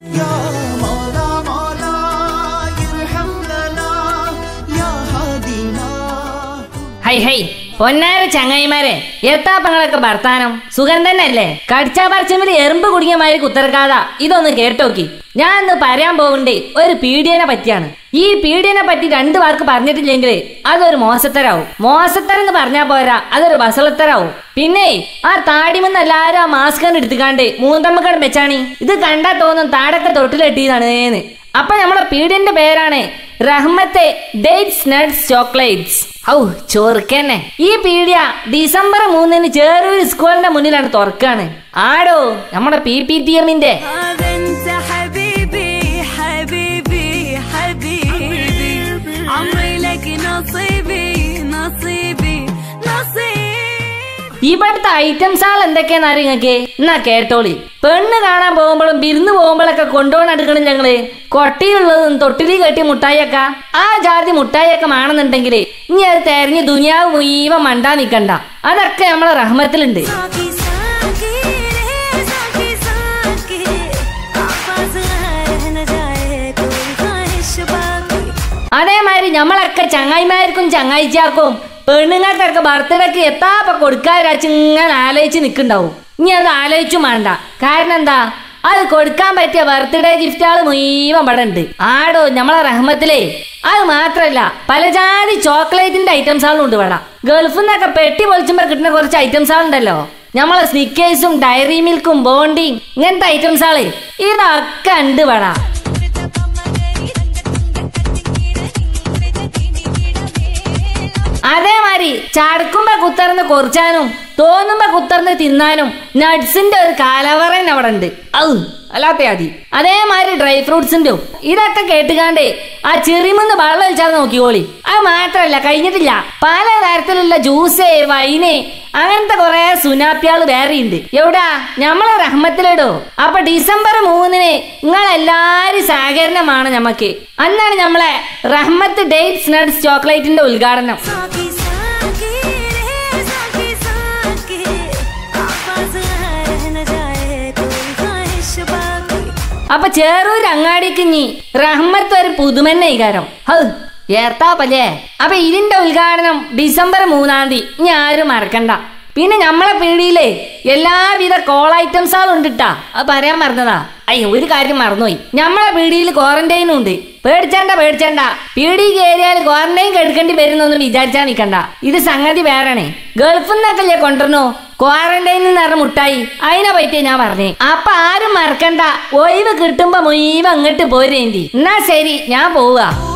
يا مولا مولا ارحم لنا يا هادينا high high പൊന്നാര ചങ്ങായിമാരെ എത്താപ്പങ്ങളൊക്കെ ഭർത്താനം സുഖം തന്നെയല്ലേ കടിച്ചാ പറിച്ചമ്മിൽ എറുമ്പ് കുടുങ്ങിയ മാതിരി കുത്തർക്കാത ഇതൊന്ന് കേട്ടോക്കി ഞാൻ ഇന്ന് പറയാൻ പോകുന്നുണ്ട് ഒരു പീഡിയനെ പറ്റിയാണ് ഈ പീഡിയനെ പറ്റി രണ്ടു വാർക്ക് പറഞ്ഞിട്ടില്ലെങ്കിൽ അതൊരു മോശത്തരാവും മോശത്തരം എന്ന് പറഞ്ഞാ പോരാ അതൊരു ബസളത്തരാവും പിന്നെ ആ താടിമെന്ന് എല്ലാരും ആ മാസ്ക് കണ്ട് എടുത്തുകാണ്ട് മൂന്നമ്മക്കണ്ട് വെച്ചാണി ഇത് കണ്ടാ തോന്നും താടൊക്കെ തൊട്ടിലെട്ടിയതാണ് അപ്പൊ നമ്മളെ പീഡിയന്റെ പേരാണ് റഹ്മത്തെ ഡേറ്റ്സ് നട്ട്സ് ചോക്ലേറ്റ്സ് ഔ ചോർക്കന്നെ ഈ പീഡിയ ഡിസംബർ മൂന്നിന് ചേറൂർ സ്കൂളിന്റെ മുന്നിലാണ് തുറക്കാണ് ആടോ നമ്മുടെ പി പി ടി എമ്മിന്റെ هذا انت حبيبي حبيبي حبيبي عمري لك نصيبي نصيبي نصيبي ഇവിടുത്തെ ഐറ്റംസ് ആൾ എന്തൊക്കെയാന്ന് അറിയാം നിങ്ങക്ക് എന്നാ കേട്ടോളി പെണ്ണ് കാണാൻ പോകുമ്പോഴും വിരുന്ന് പോകുമ്പോഴൊക്കെ കൊണ്ടുപോകാൻ എടുക്കണം ഞങ്ങള് കൊട്ടിയുള്ളതും തൊട്ടിലി കെട്ടി മുട്ടായിയൊക്കെ ആ ജാതി മുട്ടായിയൊക്കെ ആണെന്നുണ്ടെങ്കിൽ ഇനി അത് തെരഞ്ഞ് ദുനിയാവ് മുഴുവൻ മണ്ടാ നിക്കണ്ട അതൊക്കെ നമ്മളെ റഹ്മത്തിലുണ്ട് ساقي ساقي ليه ساقي ساقي عفاز غير جاي كل خايش باقي അതേമാതിരി നമ്മളൊക്കെ ചങ്ങായിമാർക്കും ചങ്ങായിച്ചാക്കും പെണ്ണുങ്ങൾക്കൊക്കെ ബർത്ത്ഡേക്ക് എത്താപ്പ കൊടുക്കാരാച്ച് ഇങ്ങനെ ആലോചിച്ച് നിൽക്കുന്നുണ്ടാവും ഇനി അത് ആലോചിച്ചും വേണ്ട കാരണം എന്താ അത് കൊടുക്കാൻ പറ്റിയ ബർത്ത്ഡേ ഗിഫ്റ്റുകൾ മുഴുവൻ ഇവിടെ ഉണ്ട് ആടോ നമ്മളെ റഹ്മത്തിലേ അത് മാത്രല്ല പല ജാതി ചോക്ലേറ്റിന്റെ ഐറ്റംസുകളും ഉണ്ട് ഇവിടെ ഗൾഫിൽ നിന്നൊക്കെ പെട്ടി പൊളിച്ചുമ്പോൾ കിട്ടുന്ന കുറച്ച് ഐറ്റംസുകളുണ്ടല്ലോ നമ്മളെ സ്നിക്കേഴ്സും ഡയറി മിൽക്കും ബോണ്ടിങ് ഇങ്ങനത്തെ ഐറ്റംസുകള് ഇതൊക്കെ ഉണ്ട് ഇവിടെ അതേമാതിരി ചടക്കുമ്പോ കുത്തർന്ന് കൊറിച്ചാനും തോന്നുമ്പോ കുത്തർന്ന് തിന്നാനും നട്സിന്റെ ഒരു കാലവറൻ അവിടെ ഉണ്ട് ഔ അല്ലാത്ത അതി അതേമാതിരി ഡ്രൈ ഫ്രൂട്ട്സിന്റെ ഇതൊക്കെ കേട്ടുകാണ്ടേ ആ ചെറിമെന്ന് വെള്ളം ഒഴിച്ചാൽ നോക്കിക്കോളി അത് മാത്രല്ല കഴിഞ്ഞിട്ടില്ല പല തരത്തിലുള്ള ജ്യൂസ് വൈന് അങ്ങനത്തെ കുറെ സുനാപ്പിയാള് വേറെ ഉണ്ട് എവിടാ ഞമ്മളെ റഹ്മത്തിലിടോ അപ്പൊ ഡിസംബർ മൂന്നിന് നിങ്ങൾ എല്ലാരും സഹകരണമാണ് ഞമ്മക്ക് അന്നാണ് നമ്മളെ റഹ്മത്ത് ഡേറ്റ്സ് നട്സ് ചോക്ലേറ്റിന്റെ ഉദ്ഘാടനം ساقي ساقي ليه ساقي ساقي عفاز غير جاي كل خايش باقي അപ്പൊ ചേറൂർ അങ്ങാടിക്ക് ഇനി റഹ്മത്ത് ഒരു പുതുമന്ന വികാരം ഹൗ ഏർത്താപ്പല്ലേ അപ്പൊ ഇതിന്റെ ഉദ്ഘാടനം ഡിസംബർ മൂന്നാം തീയതി ഇനി ആരും മറക്കണ്ട പിന്നെ നമ്മളെ പീടിയിലേ എല്ലാവിധ കോൾ ഐറ്റംസുകളും ഉണ്ട് ട്ടാ അത് പറയാൻ മറന്നതാ അയ്യോ ഒരു കാര്യം മറന്നുപോയി നമ്മളെ പീടിയിൽ ക്വാറന്റൈനും ഉണ്ട് പേടിച്ചണ്ട പേടിച്ചണ്ട പീടി കയറിയാൽ ക്വാറന്റൈൻ കെടുക്കേണ്ടി വരുന്നൊന്നും വിചാരിച്ചാ നിക്കണ്ട ഇത് സംഗതി വേറെയാണേ ഗൾഫിൽ നിന്നൊക്കെ കൊണ്ടുവരണോ ക്വാറന്റൈനിൽ നിന്ന് പറഞ്ഞ മുട്ടായി അതിനെ പറ്റി ഞാൻ പറഞ്ഞേ അപ്പൊ ആരും മറക്കണ്ട ഒഴിവ് കിട്ടുമ്പോ മുഴുവൻ അങ്ങോട്ട് പോരേന്തി എന്നാ ശരി ഞാൻ പോവുക